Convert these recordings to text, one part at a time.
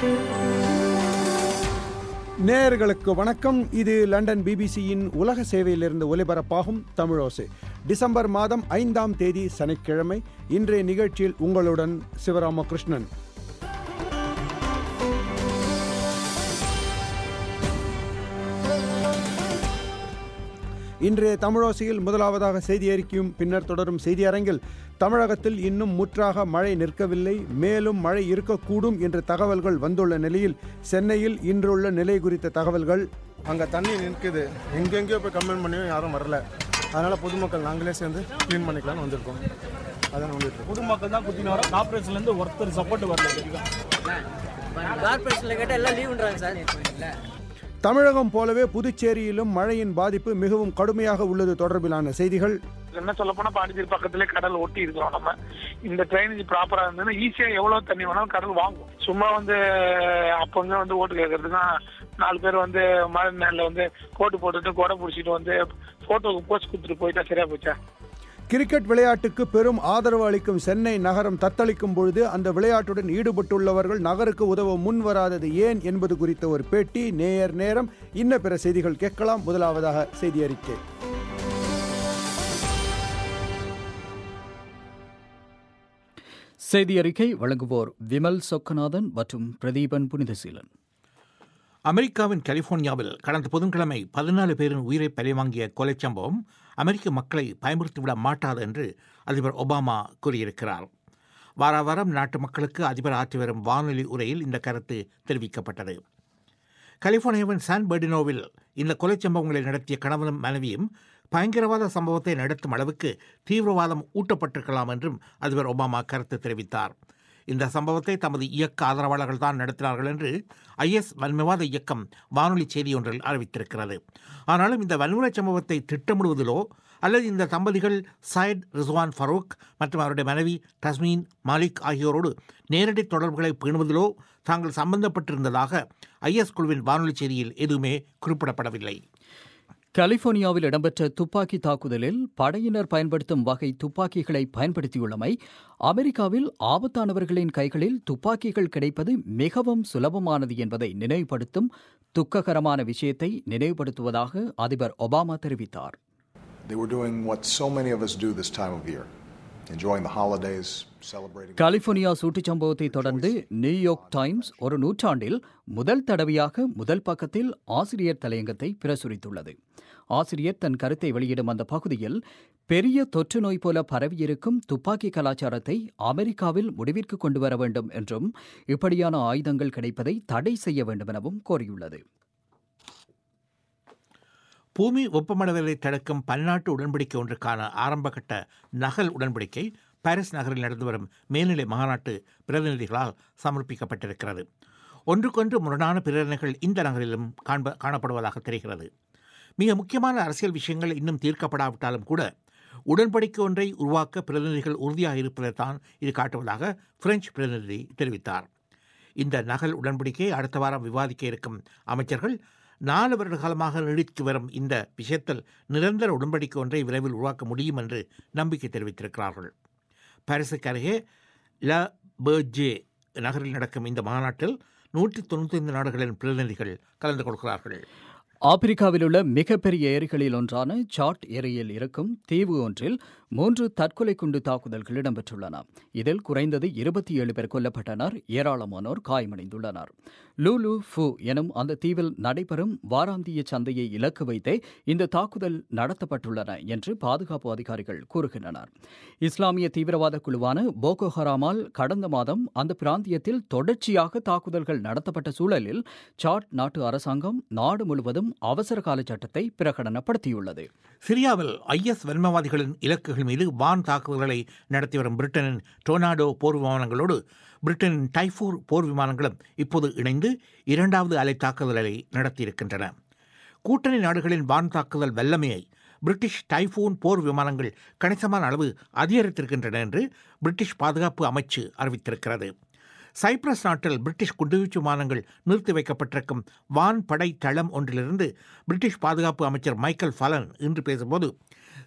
நேயர்களுக்கு வணக்கம் இது லண்டன் பிபிசியின் உலக சேவையிலிருந்து ஒலிபரப்பாகும் தமிழோசை டிசம்பர் மாதம் ஐந்தாம் தேதி சனிக்கிழமை இன்றைய நிகழ்ச்சியில் உங்களுடன் சிவராமகிருஷ்ணன் இன்றைய தமிழோசையில் முதலாவதாக செய்தி அறிக்கையும் பின்னர் தொடரும் செய்தி அரங்கில் தமிழகத்தில் இன்னும் முற்றாக மழை நிற்கவில்லை மேலும் மழை இருக்கக்கூடும் என்ற தகவல்கள் வந்துள்ள நிலையில் சென்னையில் இன்றுள்ள நிலை குறித்த தகவல்கள் அங்கே தண்ணி நிற்குது எங்கெங்கேயோ போய் கம்ப்ளைண்ட் பண்ணியும் யாரும் வரல அதனால் பொதுமக்கள் நாங்களே சேர்ந்து க்ளீன் பண்ணிக்கலாம்னு வந்திருக்கோம் அதான் வந்துட்டு பொதுமக்கள் தான் குத்தின வரோம் கார்பரேஷன்ல இருந்து ஒருத்தர் சப்போர்ட் வரல இதுதான். கார்பரேஷனில் கேட்டால் எல்லாம் லீவுன்றாங்க சார் தமிழகம் போலவே புதுச்சேரியிலும் மழையின் பாதிப்பு மிகவும் கடுமையாக உள்ளது தொடர்பிலான செய்திகள் என்ன சொல்ல போனா பாண்டிச்சேரி பக்கத்திலே கடல் ஒட்டி இருக்கிறோம் நம்ம இந்த ட்ரைனேஜ் ப்ராப்பரா இருந்ததுன்னா ஈஸியா எவ்வளவு தண்ணி வேணாலும் கடல் வாங்கும் சும்மா வந்து அப்பங்க வந்து ஓட்டு கேட்கறதுக்கு நாலு பேர் வந்து மழை நேரில் வந்து கோட்டு போட்டுட்டு கொடை பிடிச்சிட்டு வந்து போட்டோக்கு போஸ்ட் கொடுத்துட்டு போயிட்டா சரியா போச்சா கிரிக்கெட் விளையாட்டுக்கு பெரும் ஆதரவு அளிக்கும் சென்னை நகரம் தத்தளிக்கும் பொழுது அந்த விளையாட்டுடன் ஈடுபட்டுள்ளவர்கள் நகருக்கு உதவ முன் வராதது ஏன் என்பது குறித்த ஒரு பேட்டி நேயர் நேரம் இன்ன பிற செய்திகள் கேட்கலாம் முதலாவதாக செய்தி அறிக்கை செய்தி அறிக்கை வழங்குவோர் விமல் சொக்கநாதன் மற்றும் பிரதீபன் புனிதசீலன் அமெரிக்காவின் கலிபோர்னியாவில் கடந்த புதன்கிழமை பதினாலு பேரின் உயிரை பழிவாங்கிய கொலை சம்பவம் அமெரிக்க மக்களை பயமுறுத்திவிட மாட்டாது என்று அதிபர் ஒபாமா கூறியிருக்கிறார் வார வாரம் நாட்டு மக்களுக்கு அதிபர் ஆற்றி வரும் வானொலி உரையில் இந்த கருத்து தெரிவிக்கப்பட்டது கலிபோர்னியாவின் சான் பெர்டினோவில் இந்த கொலை சம்பவங்களை நடத்திய கணவனும் மனைவியும் பயங்கரவாத சம்பவத்தை நடத்தும் அளவுக்கு தீவிரவாதம் ஊட்டப்பட்டிருக்கலாம் என்றும் அதிபர் ஒபாமா கருத்து தெரிவித்தார் இந்த சம்பவத்தை தமது இயக்க ஆதரவாளர்கள் தான் நடத்தினார்கள் என்று ஐஎஸ் வன்மவாத இயக்கம் வானொலி செய்தி ஒன்றில் அறிவித்திருக்கிறது ஆனாலும் இந்த வன்முறை சம்பவத்தை திட்டமிடுவதிலோ அல்லது இந்த தம்பதிகள் சயத் ரிஸ்வான் ஃபரூக் மற்றும் அவருடைய மனைவி தஸ்மீன் மாலிக் ஆகியோரோடு நேரடி தொடர்புகளை பேணுவதிலோ தாங்கள் சம்பந்தப்பட்டிருந்ததாக ஐஎஸ் குழுவின் வானொலி செய்தியில் எதுவுமே குறிப்பிடப்படவில்லை கலிபோர்னியாவில் இடம்பெற்ற துப்பாக்கி தாக்குதலில் படையினர் பயன்படுத்தும் வகை துப்பாக்கிகளை பயன்படுத்தியுள்ளமை அமெரிக்காவில் ஆபத்தானவர்களின் கைகளில் துப்பாக்கிகள் கிடைப்பது மிகவும் சுலபமானது என்பதை நினைவுபடுத்தும் துக்ககரமான விஷயத்தை நினைவுபடுத்துவதாக அதிபர் ஒபாமா தெரிவித்தார் They were doing what so many of us do this time of year enjoying the holidays, celebrating. California சூட்டுச் சம்பவத்தை தொடர்ந்து நியூயார்க் டைம்ஸ் ஒரு நூற்றாண்டில் முதல் தடவையாக முதல் பக்கத்தில் ஆசிரியர் தலையங்கத்தை பிரசுரித்துள்ளது ஆசிரியர் தன் கருத்தை வெளியிடும் அந்த பகுதியில் பெரிய தொற்று நோய் போல பரவியிருக்கும் துப்பாக்கி கலாச்சாரத்தை அமெரிக்காவில் முடிவிற்கு கொண்டு வர வேண்டும் என்றும் இப்படியான ஆயுதங்கள் கிடைப்பதை தடை செய்ய வேண்டும் எனவும் கோரியுள்ளது பூமி வெப்பமடைதலை தடுக்கும் பன்னாட்டு உடன்படிக்கை ஒன்றுக்கான ஆரம்பகட்ட நகல் உடன்படிக்கை பாரிஸ் நகரில் நடந்து வரும் மேல்நிலை மாநாட்டு பிரதிநிதிகளால் சமர்ப்பிக்கப்பட்டிருக்கிறது ஒன்றுக்கொன்று முரணான பிரேரணைகள் இந்த நகரிலும் காண்ப காணப்படுவதாக தெரிகிறது மிக முக்கியமான அரசியல் விஷயங்கள் இன்னும் தீர்க்கப்படாவிட்டாலும் கூட உடன்படிக்கை ஒன்றை உருவாக்க பிரதிநிதிகள் உறுதியாக இருப்பதைத்தான் இது காட்டுவதாக பிரெஞ்சு பிரதிநிதி தெரிவித்தார் இந்த நகல் உடன்படிக்கையை அடுத்த வாரம் விவாதிக்க இருக்கும் அமைச்சர்கள் நாலு வருட காலமாக நீடித்து வரும் இந்த விஷயத்தில் நிரந்தர உடன்படிக்கை ஒன்றை விரைவில் உருவாக்க முடியும் என்று நம்பிக்கை தெரிவித்திருக்கிறார்கள் பாரிஸுக்கு அருகே ல பெர்ஜே நகரில் நடக்கும் இந்த மாநாட்டில் நூற்றி தொண்ணூற்றி ஐந்து நாடுகளின் பிரதிநிதிகள் கலந்து கொள்கிறார்கள் ஆப்பிரிக்காவில் உள்ள மிகப்பெரிய ஏரிகளில் ஒன்றான சாட் ஏரியில் இருக்கும் தீவு ஒன்றில் மூன்று தற்கொலை குண்டு தாக்குதல்கள் இடம்பெற்றுள்ளன இதில் குறைந்தது இருபத்தி ஏழு பேர் கொல்லப்பட்டனர் ஏராளமானோர் காயமடைந்துள்ளனர் லூலு ஃபு எனும் அந்த தீவில் நடைபெறும் வாராந்திய சந்தையை இலக்கு வைத்தே இந்த தாக்குதல் நடத்தப்பட்டுள்ளன என்று பாதுகாப்பு அதிகாரிகள் கூறுகின்றனர் இஸ்லாமிய தீவிரவாத குழுவான போகோ ஹராமால் கடந்த மாதம் அந்த பிராந்தியத்தில் தொடர்ச்சியாக தாக்குதல்கள் நடத்தப்பட்ட சூழலில் சாட் நாட்டு அரசாங்கம் நாடு முழுவதும் அவசர கால சட்டத்தை பிரகடனப்படுத்தியுள்ளது சிரியாவில் ஐஎஸ் வன்மவாதிகளின் இலக்குகள் மீது வான் தாக்குதல்களை நடத்தி வரும் பிரிட்டனின் டொர்னாடோ போர் விமானங்களோடு பிரிட்டனின் டைஃபூர் போர் விமானங்களும் இப்போது இணைந்து இரண்டாவது அலை தாக்குதலை நடத்தியிருக்கின்றன கூட்டணி நாடுகளின் வான் தாக்குதல் வல்லமையை பிரிட்டிஷ் டைஃபூன் போர் விமானங்கள் கணிசமான அளவு அதிகரித்திருக்கின்றன என்று பிரிட்டிஷ் பாதுகாப்பு அமைச்சு அறிவித்திருக்கிறது சைப்ரஸ் நாட்டில் பிரிட்டிஷ் குண்டுவீச்சு விமானங்கள் நிறுத்தி வைக்கப்பட்டிருக்கும் வான் படை தளம் ஒன்றிலிருந்து பிரிட்டிஷ் பாதுகாப்பு அமைச்சர் மைக்கேல் ஃபலன் இன்று பேசும்போது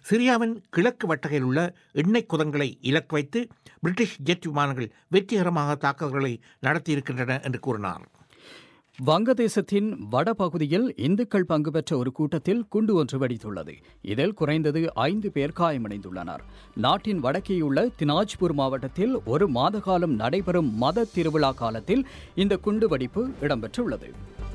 சிரியாவின் கிழக்கு வட்டகையில் உள்ள எண்ணெய் குதங்களை இலக்கு வைத்து பிரிட்டிஷ் ஜெட் விமானங்கள் வெற்றிகரமாக தாக்குதல்களை நடத்தியிருக்கின்றன என்று கூறினார் வங்கதேசத்தின் வடபகுதியில் இந்துக்கள் பங்கு பெற்ற ஒரு கூட்டத்தில் குண்டு ஒன்று வெடித்துள்ளது இதில் குறைந்தது ஐந்து பேர் காயமடைந்துள்ளனர் நாட்டின் வடக்கேயுள்ள தினாஜ்பூர் மாவட்டத்தில் ஒரு மாத காலம் நடைபெறும் மத திருவிழா காலத்தில் இந்த குண்டு வெடிப்பு இடம்பெற்றுள்ளது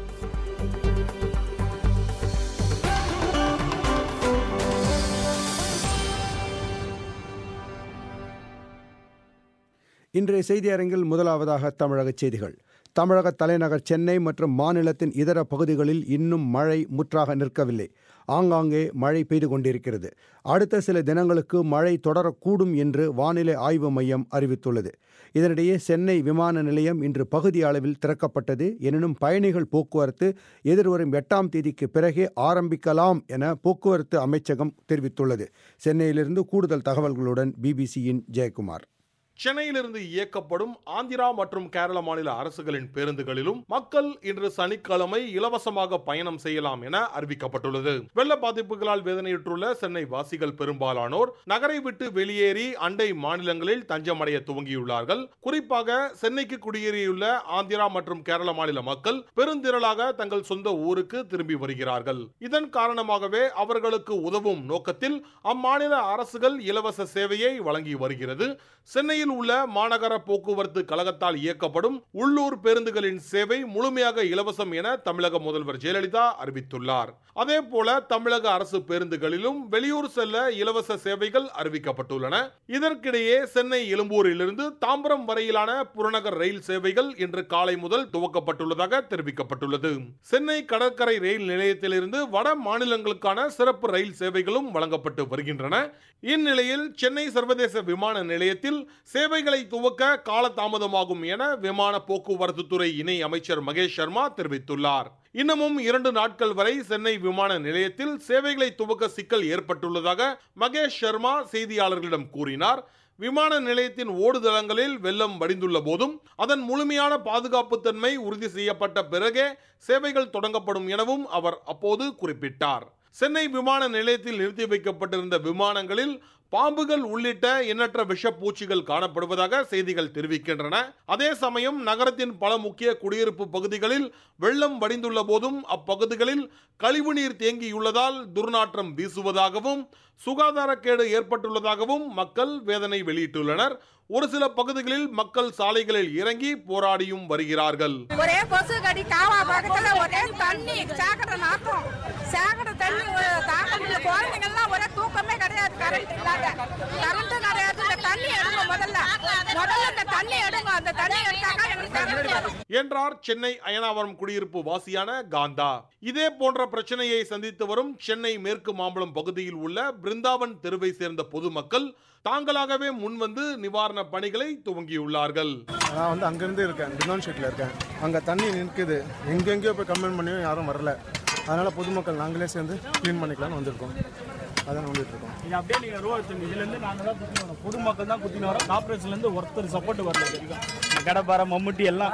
இன்றைய செய்தி அரங்கில் முதலாவதாக தமிழக செய்திகள் தமிழக தலைநகர் சென்னை மற்றும் மாநிலத்தின் இதர பகுதிகளில் இன்னும் மழை முற்றாக நிற்கவில்லை ஆங்காங்கே மழை பெய்து கொண்டிருக்கிறது அடுத்த சில தினங்களுக்கு மழை தொடரக்கூடும் என்று வானிலை ஆய்வு மையம் அறிவித்துள்ளது இதனிடையே சென்னை விமான நிலையம் இன்று பகுதி அளவில் திறக்கப்பட்டது எனினும் பயணிகள் போக்குவரத்து எதிர்வரும் எட்டாம் தேதிக்கு பிறகே ஆரம்பிக்கலாம் என போக்குவரத்து அமைச்சகம் தெரிவித்துள்ளது சென்னையிலிருந்து கூடுதல் தகவல்களுடன் பிபிசியின் ஜெயக்குமார் சென்னையிலிருந்து இயக்கப்படும் ஆந்திரா மற்றும் கேரள மாநில அரசுகளின் பேருந்துகளிலும் மக்கள் இன்று சனிக்கிழமை இலவசமாக பயணம் செய்யலாம் என அறிவிக்கப்பட்டுள்ளது வெள்ள பாதிப்புகளால் வேதனையுற்றுள்ள சென்னை வாசிகள் பெரும்பாலானோர் நகரை விட்டு வெளியேறி அண்டை மாநிலங்களில் தஞ்சமடைய துவங்கியுள்ளார்கள் குறிப்பாக சென்னைக்கு குடியேறியுள்ள ஆந்திரா மற்றும் கேரள மாநில மக்கள் பெருந்திரளாக தங்கள் சொந்த ஊருக்கு திரும்பி வருகிறார்கள் இதன் காரணமாகவே அவர்களுக்கு உதவும் நோக்கத்தில் அம்மாநில அரசுகள் இலவச சேவையை வழங்கி வருகிறது சென்னையில் உள்ள மாநகர போக்குவரத்து கழகத்தால் இயக்கப்படும் உள்ளூர் பேருந்துகளின் சேவை முழுமையாக இலவசம் என தமிழக முதல்வர் ஜெயலலிதா அறிவித்துள்ளார் அதே போல தமிழக அரசு பேருந்துகளிலும் வெளியூர் செல்ல இலவச சேவைகள் அறிவிக்கப்பட்டுள்ளன இதற்கிடையே சென்னை எழும்பூரிலிருந்து தாம்பரம் வரையிலான புறநகர் ரயில் சேவைகள் இன்று காலை முதல் துவக்கப்பட்டுள்ளதாக தெரிவிக்கப்பட்டுள்ளது சென்னை கடற்கரை ரயில் நிலையத்திலிருந்து வட மாநிலங்களுக்கான சிறப்பு ரயில் சேவைகளும் வழங்கப்பட்டு வருகின்றன இந்நிலையில் சென்னை சர்வதேச விமான நிலையத்தில் சேவைகளை துவக்க காலதாமதமாகும் என விமான போக்குவரத்து துறை இணை அமைச்சர் மகேஷ் சர்மா தெரிவித்துள்ளார் இன்னமும் இரண்டு நாட்கள் வரை சென்னை விமான நிலையத்தில் சேவைகளை துவக்க சிக்கல் ஏற்பட்டுள்ளதாக மகேஷ் சர்மா செய்தியாளர்களிடம் கூறினார் விமான நிலையத்தின் ஓடுதளங்களில் வெள்ளம் வடிந்துள்ள போதும் அதன் முழுமையான பாதுகாப்பு தன்மை உறுதி செய்யப்பட்ட பிறகே சேவைகள் தொடங்கப்படும் எனவும் அவர் அப்போது குறிப்பிட்டார் சென்னை விமான நிலையத்தில் நிறுத்தி வைக்கப்பட்டிருந்த விமானங்களில் பாம்புகள் உள்ளிட்ட எண்ணற்ற விஷப்பூச்சிகள் காணப்படுவதாக செய்திகள் தெரிவிக்கின்றன அதே சமயம் நகரத்தின் பல முக்கிய குடியிருப்பு பகுதிகளில் வெள்ளம் வடிந்துள்ள போதும் அப்பகுதிகளில் கழிவுநீர் தேங்கியுள்ளதால் துர்நாற்றம் வீசுவதாகவும் சுகாதாரக்கேடு ஏற்பட்டுள்ளதாகவும் மக்கள் வேதனை வெளியிட்டுள்ளனர் ஒரு சில பகுதிகளில் மக்கள் சாலைகளில் இறங்கி போராடியும் வருகிறார்கள் ஒரே கொசு கடி காவா பக்கத்துல ஒரே தண்ணி சாக்கடை நாட்டம் சாக்கடை தண்ணி தாக்கத்துல குழந்தைங்கள்லாம் ஒரே தூக்கமே கிடையாது கரண்ட் இல்லாத கரண்ட் கிடையாது இந்த தண்ணி எடுங்க முதல்ல முதல்ல இந்த தண்ணி எடுங்க அந்த தண்ணி எடுத்தாக்கா எங்களுக்கு கரண்ட் வரும் என்றார் சென்னை அயனாவரம் குடியிருப்பு வாசியான காந்தா இதே போன்ற பிரச்சனையை சந்தித்து வரும் சென்னை மேற்கு மாம்பலம் பகுதியில் உள்ள பிருந்தாவன் தெருவை சேர்ந்த பொதுமக்கள் தாங்களாகவே முன்வந்து நிவாரண பணிகளை துவங்கியுள்ளார்கள் நான் வந்து அங்கேருந்து இருக்கேன் டினோன் ஷீட்டில் இருக்கேன் அங்கே தண்ணி நிற்குது எங்கெங்கேயோ போய் கம்ப்ளைண்ட் பண்ணியும் யாரும் வரல அதனால் பொதுமக்கள் நாங்களே சேர்ந்து க்ளீன் பண்ணிக்கலாம்னு வந்திருக்கோம் அதான் வந்துட்டு இருக்கோம் இது அப்படியே நீங்க ரோ எடுத்துங்க இதுல இருந்து நாங்க தான் குத்தினு வரோம் பொதுமக்கள் தான் குத்தினு வரோம் கார்பரேஷன்ல இருந்து ஒருத்தர் சப்போர்ட் வரல இது வரைக்கும் இந்த கடப்பாறை மம்முட்டி எல்லாம்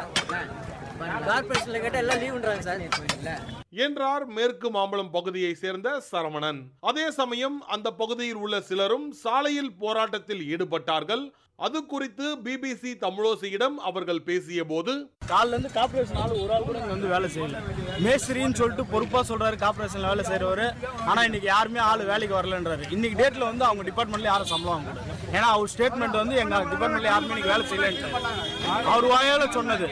கார்பரேஷன்ல கேட்டால் எல்லாம் லீவுன்றாங்க சார் இல்லை என்றார் மேற்கு மாம்பலம் பகுதியை சேர்ந்த சரவணன் அதே சமயம் அந்த பகுதியில் உள்ள சிலரும் சாலையில் போராட்டத்தில் ஈடுபட்டார்கள் அது குறித்து பிபிசி தமிழோசியிடம் அவர்கள் பேசிய போது காலில இருந்து கார்பரேஷன் ஆளு ஒரு ஆள் கூட இங்க வந்து வேலை செய்யல மேஸ்திரின்னு சொல்லிட்டு பொறுப்பா சொல்றாரு கார்பரேஷன்ல வேலை செய்யறவரு ஆனா இன்னைக்கு யாருமே ஆளு வேலைக்கு வரலன்றாரு இன்னைக்கு டேட்ல வந்து அவங்க டிபார்ட்மெண்ட்ல யாரும் சம்பளம் வாங்க முடியாது ஏன்னா அவர் ஸ்டேட்மெண்ட் வந்து எங்க டிபார்ட்மெண்ட்ல யாருமே இன்னைக்கு வேலை செய்யலன்னு அவர் வாயால சொன்னது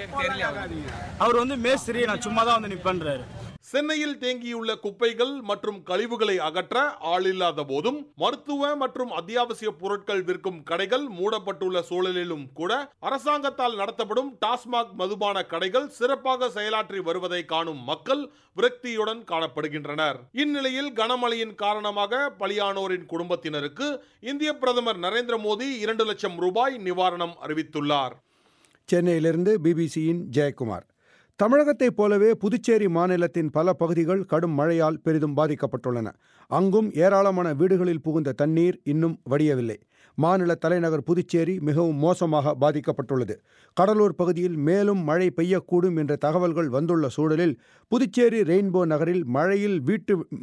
அவர் வந்து மேஸ்திரி நான் சும்மா தான் வந்து நிப்பேன்றாரு சென்னையில் தேங்கியுள்ள குப்பைகள் மற்றும் கழிவுகளை அகற்ற ஆள் இல்லாத போதும் மருத்துவ மற்றும் அத்தியாவசிய பொருட்கள் விற்கும் கடைகள் மூடப்பட்டுள்ள சூழலிலும் கூட அரசாங்கத்தால் நடத்தப்படும் டாஸ்மாக் மதுபான கடைகள் சிறப்பாக செயலாற்றி வருவதை காணும் மக்கள் விரக்தியுடன் காணப்படுகின்றனர் இந்நிலையில் கனமழையின் காரணமாக பலியானோரின் குடும்பத்தினருக்கு இந்திய பிரதமர் நரேந்திர மோடி இரண்டு லட்சம் ரூபாய் நிவாரணம் அறிவித்துள்ளார் சென்னையிலிருந்து பிபிசியின் ஜெயக்குமார் தமிழகத்தைப் போலவே புதுச்சேரி மாநிலத்தின் பல பகுதிகள் கடும் மழையால் பெரிதும் பாதிக்கப்பட்டுள்ளன அங்கும் ஏராளமான வீடுகளில் புகுந்த தண்ணீர் இன்னும் வடியவில்லை மாநில தலைநகர் புதுச்சேரி மிகவும் மோசமாக பாதிக்கப்பட்டுள்ளது கடலூர் பகுதியில் மேலும் மழை பெய்யக்கூடும் என்ற தகவல்கள் வந்துள்ள சூழலில் புதுச்சேரி ரெயின்போ நகரில் மழையில் வீட்டு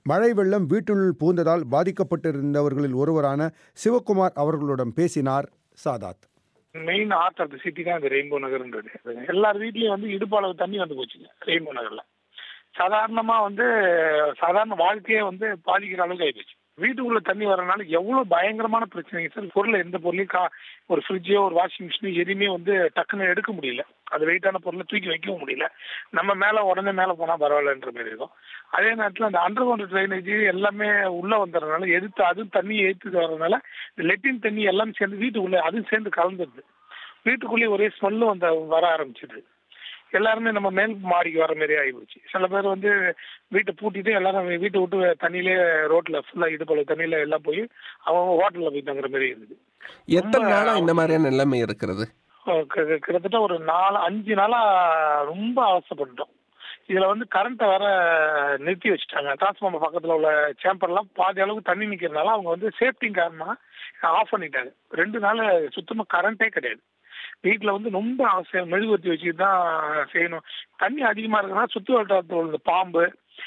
மழை வெள்ளம் வீட்டுள்ளுள் பூந்ததால் பாதிக்கப்பட்டிருந்தவர்களில் ஒருவரான சிவகுமார் அவர்களுடன் பேசினார் சாதாத் main art of the city தான் இந்த ரெயின்போ நகர்ன்றது எல்லார் வீட்லயும் வந்து இடுப்பளவு தண்ணி வந்து போச்சுங்க ரெயின்போ நகர்ல சாதாரணமா வந்து சாதாரண வாழ்க்கையே வந்து பாதிக்கிற அளவுக்கு ஆயிப்போச்சு வீட்டுக்குள்ள தண்ணி வரனால எவ்வளவு பயங்கரமான பிரச்சனைங்க சார் பொருளை எந்த பொருளையும் கா ஒரு ஃப்ரிட்ஜோ ஒரு வாஷிங் மிஷினோ எதுவுமே வந்து டக்குன்னு எடுக்க முடியல அது வெயிட்டான பொருளை தூக்கி வைக்கவும் முடியல நம்ம மேல உடனே மேல போனா பரவாயில்லன்ற மாதிரி இருக்கும் அதே நேரத்துல அந்த அண்டர் கிரவுண்ட் ட்ரைனேஜ் எல்லாமே உள்ள வந்துடுறதுனால எதிர்த்து அதுவும் தண்ணி ஏத்துட்டு வர்றதுனால இந்த லெட்டின் தண்ணி எல்லாம் சேர்ந்து வீட்டுக்குள்ள அதுவும் சேர்ந்து கலந்துருது வீட்டுக்குள்ளேயே ஒரே ஸ்மெல்லும் அந்த வர ஆரம்பிச்சிது எல்லாருமே நம்ம மேல் மாடிக்கு வர மாதிரி ஆயிடுச்சு சில பேர் வந்து வீட்டை பூட்டிட்டு எல்லாரும் வீட்டை விட்டு தண்ணியிலே ரோட்ல ஃபுல்லா இடுப்பளவு தண்ணியில எல்லாம் போய் அவங்க ஹோட்டல்ல போய் தங்குற மாதிரி இருந்தது எத்தனை நாளா இந்த மாதிரியான நிலைமை இருக்கிறது அஹ் கி- கி- கிட்டத்தட்ட ஒரு நாலு அஞ்சு நாளா ரொம்ப அவசரப்பட்டுட்டோம் இதுல வந்து கரண்ட்டை வேற நிறுத்தி வச்சுட்டாங்க டிரான்ஸ்ஃபார்மர் பக்கத்துல உள்ள சேம்பர்லாம் பாதி அளவுக்கு தண்ணி நிக்கிறதுனால அவங்க வந்து சேஃப்டி காரணமா ஆஃப் பண்ணிட்டாங்க ரெண்டு நாள் சுத்தமா கரண்டே கிடையாது வீட்டுல வந்து ரொம்ப அவசியம் மெழுகுவர்த்தி வச்சுட்டு தான் செய்யணும் தண்ணி அதிகமா இருக்குன்னா சுத்து வட்டாரத்தில் உள்ள பாம்பு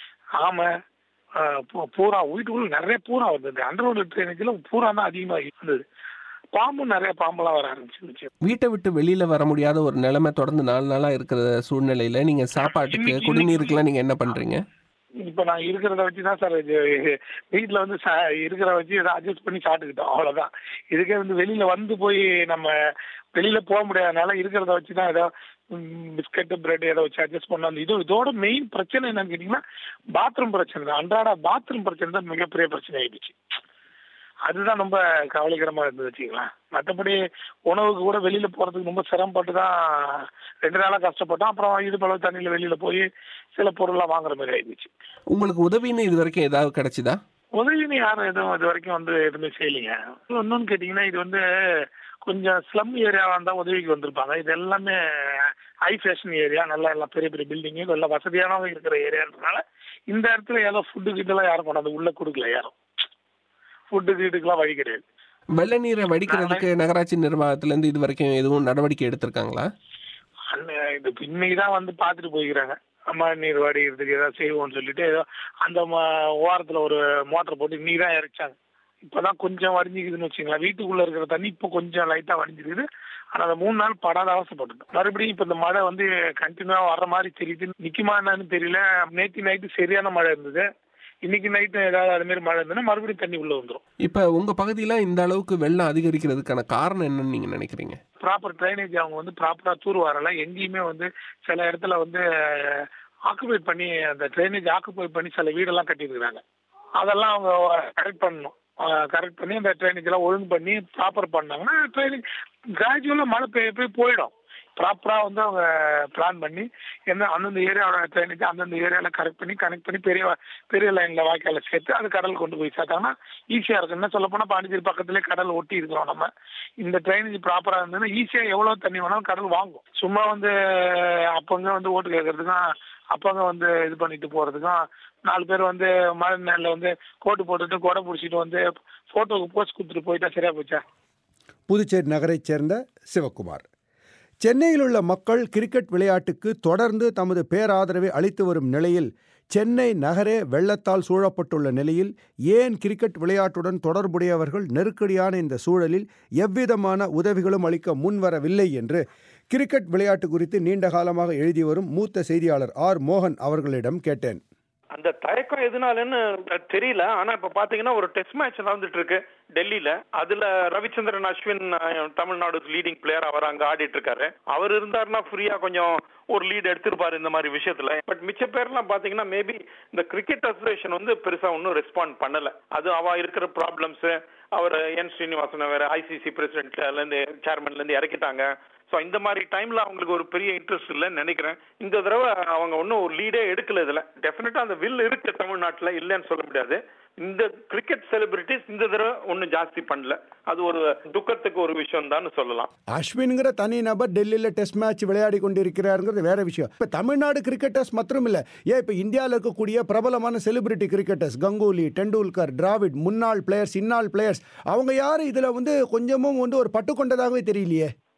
ஆமை ஆஹ் பூ- பூரா வீட்டுக்குள்ள நிறைய பூரா வந்தது அண்டர் ட்ரைனேஜ்ல பூரா தான் அதிகமா இருந்தது பாம்பு நிறைய பாம்பெல்லாம் வர ஆரம்பிச்சிருச்சு வீட்டை விட்டு வெளியில வர முடியாத ஒரு நிலைமை தொடர்ந்து நாலு நாளா இருக்கிற சூழ்நிலையில நீங்க சாப்பாட்டுக்கு குடிநீருக்குலாம் நீங்க என்ன பண்றீங்க இப்ப நான் இருக்கிறத வச்சு தான் சார் இது வீட்டுல வந்து சா- இருக்கிறத வச்சு ஏதோ அட்ஜஸ்ட் பண்ணி சாப்பிட்டுக்கிட்டோம் அவ்வளவுதான் இதுக்கே வந்து வெளியில வந்து போய் நம்ம வெளியில போக முடியாதனால இருக்கிறத வச்சு தான் ஏதோ பிஸ்கட் பிரெட் ஏதோ வச்சு அட்ஜஸ்ட் பண்ணோம் அந்த இது இதோட மெயின் பிரச்சனை என்னன்னு கேட்டீங்கன்னா பாத்ரூம் பிரச்சனை தான் அன்றாட பாத்ரூம் பிரச்சனை தான் மிகப்பெரிய பிரச்சனை ஆயிடுச்சு அதுதான் ரொம்ப கவலைக்கிடமா இருந்தது வச்சுக்கலாம் மற்றபடி உணவுக்கு கூட வெளியில போறதுக்கு ரொம்ப சிரமப்பட்டு தான் ரெண்டு நாளா கஷ்டப்பட்டோம் அப்புறம் இது பல தண்ணியில வெளியில போய் சில பொருள்லாம் வாங்குற மாதிரி ஆயிடுச்சு உங்களுக்கு உதவின்னு இது வரைக்கும் ஏதாவது கிடைச்சுதா உதவின்னு யாரும் எதுவும் இது வரைக்கும் வந்து எதுவுமே செய்யலைங்க இன்னொன்னு கேட்டீங்கன்னா இது வந்து கொஞ்சம் ஸ்லம் ஏரியாவா இருந்தா உதவிக்கு வந்திருப்பாங்க இது எல்லாமே ஹை ஃபேஷன் ஏரியா நல்லா எல்லாம் பெரிய பெரிய பில்டிங்கு நல்லா வசதியானவங்க இருக்கிற ஏரியான்றதுனால இந்த இடத்துல ஏதோ ஃபுட்டு கிட்டலாம் யாரும் கொண்டாந்து உள்ள கொடுக்கல யாரும் ஃபுட்டு வீட்டுக்கெல்லாம் வழி கிடையாது வெள்ள நீரை வடிக்கிறதுக்கு நகராட்சி நிர்வாகத்துல இருந்து இது வரைக்கும் எதுவும் நடவடிக்கை எடுத்திருக்காங்களா அந்த இது இன்னைக்கு தான் வந்து பார்த்துட்டு போய்க்கிறாங்க அம்மா நீர் வடிக்கிறதுக்கு ஏதாவது செய்வோம்னு சொல்லிட்டு ஏதோ அந்த ம- ஓரத்துல ஒரு மோட்டர் போட்டு இன்னைக்கு தான் இறைச்சாங்க இப்பதான் கொஞ்சம் வடிஞ்சிக்குதுன்னு வச்சுங்களேன் வீட்டுக்குள்ள இருக்கிற தண்ணி இப்போ கொஞ்சம் லைட்டா வடிஞ்சிருக்குது ஆனா அந்த மூணு நாள் படாத அவசரப்பட்டுட்டோம் மறுபடியும் இப்ப இந்த மழை வந்து கண்டினியூவா வர்ற மாதிரி தெரியுது நிக்குமா என்னன்னு தெரியல நேற்று நைட்டு சரியான மழை இருந்தது இன்னைக்கு நைட்டு ஏதாவது அது மாதிரி மழை இருந்ததுன்னா மறுபடியும் தண்ணி உள்ள வந்துடும் இப்ப உங்க பகுதியில இந்த அளவுக்கு வெள்ளம் அதிகரிக்கிறதுக்கான காரணம் என்னன்னு நீங்க நினைக்கிறீங்க ப்ராப்பர் ட்ரைனேஜ் அவங்க வந்து ப்ராப்பரா தூர் வரல எங்கேயுமே வந்து சில இடத்துல வந்து ஆக்குபை பண்ணி அந்த ட்ரைனேஜ் ஆக்குபை பண்ணி சில வீடெல்லாம் கட்டியிருக்கிறாங்க அதெல்லாம் அவங்க கரெக்ட் பண்ணணும் கரெக்ட் பண்ணி அந்த ட்ரைனேஜ் எல்லாம் ஒழுங்கு பண்ணி ப்ராப்பர் பண்ணாங்கன்னா ட்ரைனேஜ் கிராஜுவலா மழை பெய்ய போய் போயிடும் ப்ராப்பரா வந்து அவங்க பிளான் பண்ணி என்ன அந்தந்த ஏரியாவோட ட்ரைனேஜ் அந்தந்த ஏரியால கரெக்ட் பண்ணி கனெக்ட் பண்ணி பெரிய பெரிய லைன்ல வாய்க்கால சேர்த்து அது கடல் கொண்டு போய் சேர்த்தாங்கன்னா ஈஸியா இருக்கும் என்ன சொல்ல போனா பாண்டிச்சேரி பக்கத்துலேயே கடல் ஒட்டி இருக்கிறோம் நம்ம இந்த ட்ரைனேஜ் ப்ராப்பரா இருந்ததுன்னா ஈஸியா எவ்வளவு தண்ணி வேணாலும் கடல் வாங்கும் சும்மா வந்து அப்பங்க வந்து ஓட்டு கேட்கறதுக்கும் அப்பங்க வந்து இது பண்ணிட்டு போறதுக்கும் நாலு பேர் வந்து மழை நேரில் வந்து கோட்டு போட்டுட்டு கொடை பிடிச்சிட்டு வந்து போட்டோக்கு போஸ்ட் கொடுத்துட்டு போயிட்டா சரியா போச்சா புதுச்சேரி நகரைச் சேர்ந்த சிவக்குமார் சென்னையில் உள்ள மக்கள் கிரிக்கெட் விளையாட்டுக்கு தொடர்ந்து தமது பேராதரவை அளித்து வரும் நிலையில் சென்னை நகரே வெள்ளத்தால் சூழப்பட்டுள்ள நிலையில் ஏன் கிரிக்கெட் விளையாட்டுடன் தொடர்புடையவர்கள் நெருக்கடியான இந்த சூழலில் எவ்விதமான உதவிகளும் அளிக்க முன்வரவில்லை என்று கிரிக்கெட் விளையாட்டு குறித்து நீண்ட காலமாக எழுதி வரும் மூத்த செய்தியாளர் ஆர் மோகன் அவர்களிடம் கேட்டேன் அந்த தயக்கம் எதனாலன்னு தெரியல ஆனா இப்ப பாத்தீங்கன்னா ஒரு டெஸ்ட் மேட்ச் நடந்துட்டு இருக்கு டெல்லியில அதுல ரவிச்சந்திரன் அஸ்வின் அஹ், தமிழ்நாடு லீடிங் பிளேயர் அவர் அங்க ஆடிட்டு இருக்காரு அவர் இருந்தாருன்னா ஃப்ரீயா கொஞ்சம் ஒரு லீட் எடுத்திருப்பாரு இந்த மாதிரி விஷயத்துல பட் மிச்ச பேர்லாம் பாத்தீங்கன்னா மேபி இந்த கிரிக்கெட் அசோசியேஷன் வந்து பெருசா ஒன்றும் ரெஸ்பாண்ட் பண்ணல அது அவ இருக்கிற ப்ராப்ளம்ஸ் அவர் என் ஸ்ரீனிவாசன் வேற ஐசிசி பிரசிடென்ட்ல இருந்து சேர்மன்ல இருந்து இறக்கிட்டாங்க ஸோ இந்த மாதிரி டைம்ல அவங்களுக்கு ஒரு பெரிய இன்ட்ரெஸ்ட் இல்லைன்னு நினைக்கிறேன் இந்த தடவை அவங்க ஒன்றும் ஒரு லீடே எடுக்கல இதுல டெஃபினட்டா அந்த வில் இருக்கு தமிழ்நாட்டுல இல்லைன்னு சொல்ல முடியாது இந்த கிரிக்கெட் செலிபிரிட்டிஸ் இந்த தடவை ஒன்றும் ஜாஸ்தி பண்ணல அது ஒரு துக்கத்துக்கு ஒரு விஷயம் தான் சொல்லலாம் அஸ்வின்கிற தனி நபர் டெல்லியில் டெஸ்ட் மேட்ச் விளையாடி கொண்டிருக்கிறாருங்கிறது வேற விஷயம் இப்போ தமிழ்நாடு கிரிக்கெட்டர்ஸ் மற்றும் இல்லை ஏன் இப்போ இந்தியாவில் இருக்கக்கூடிய பிரபலமான செலிபிரிட்டி கிரிக்கெட்டர்ஸ் கங்குலி டெண்டுல்கர் டிராவிட் முன்னாள் பிளேயர்ஸ் இன்னாள் பிளேயர்ஸ் அவங்க யாரும் இதில் வந்து கொஞ்சமும் வந்து ஒரு பட்டு கொண்டதாகவே தெரியலையே